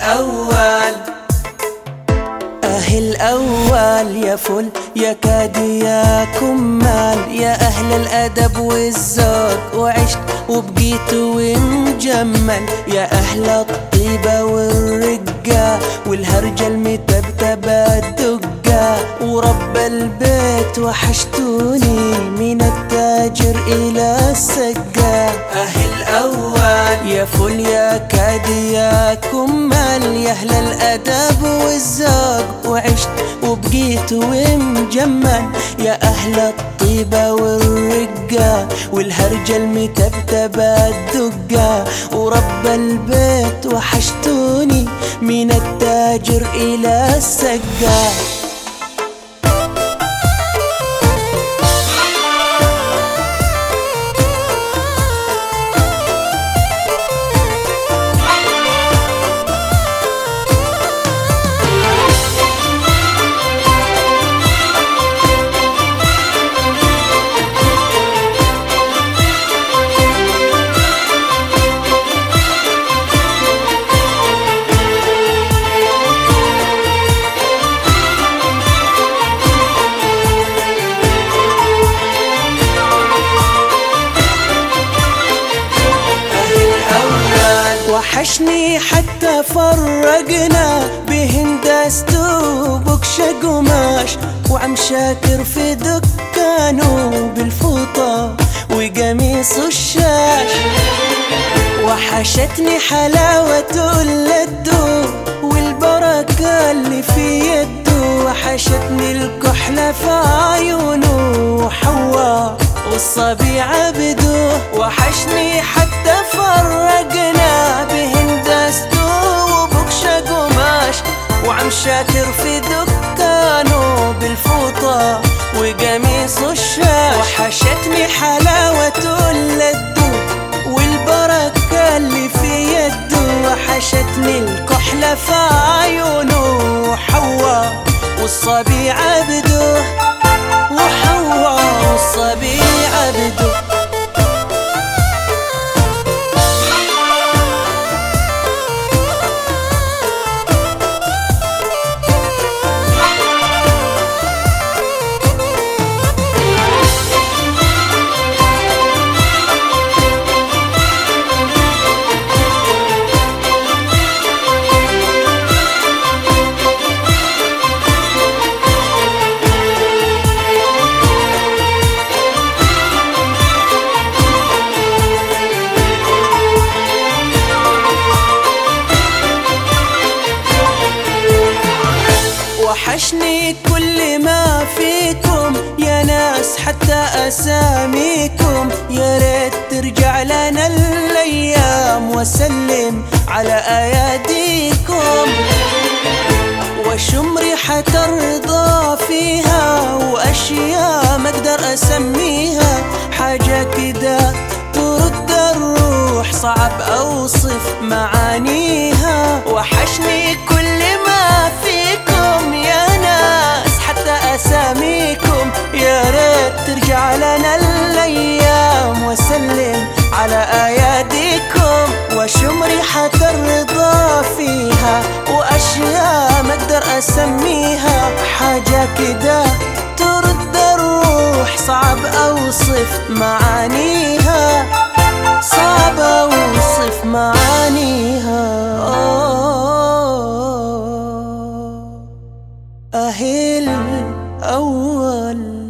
الأول أهل الأول يا فل يا كادي يا كمال يا أهل الأدب والذوق وعشت وبقيت ومجمل يا أهل الطيبة والرقة والهرجة المتبتبة الدقة ورب البيت وحشتوني من التاجر إلى السقا أهل أول يا فل يا كادي يا كمال يا أهل الأدب والذوق وعشت وبقيت ومجمل يا أهل الطيبة والرقة والهرجة المتبتبة الدقة ورب البيت وحشتوني من التاجر إلى السقا وحشني حتى فرقنا بهندسته وبكشة قماش وعم شاكر في دكانه بالفوطة وقميص الشاش وحشتني حلاوة اللدو والبركة اللي في يده وحشتني الكحلة في عيونه وحوا والصبي عبده وحشني حتى فرقنا بهندسته وبكشة قماش وعم شاكر في دكانه بالفوطة وقميص الشاش وحشتني حلاوة اللدو والبركة اللي في يده وحشتني الكحلة في عيونه وحوا والصبي عبده وحوا والصبي عبده وحشني كل ما فيكم يا ناس حتى أساميكم يا ريت ترجع لنا الأيام وسلم على أياديكم وشم ريحة الرضا فيها وأشياء ما أقدر أسميها حاجة كده ترد الروح صعب أوصف معانيها وحشني كل ما فيكم يا ناس حتى أساميكم يا ريت ترجع لنا الأيام وسلم على أياديكم وشم ريحة الرضا فيها وأشياء ما أقدر أسميها حاجة كده ترد الروح صعب أوصف معانيها صعب أوصف معانيها أهل أول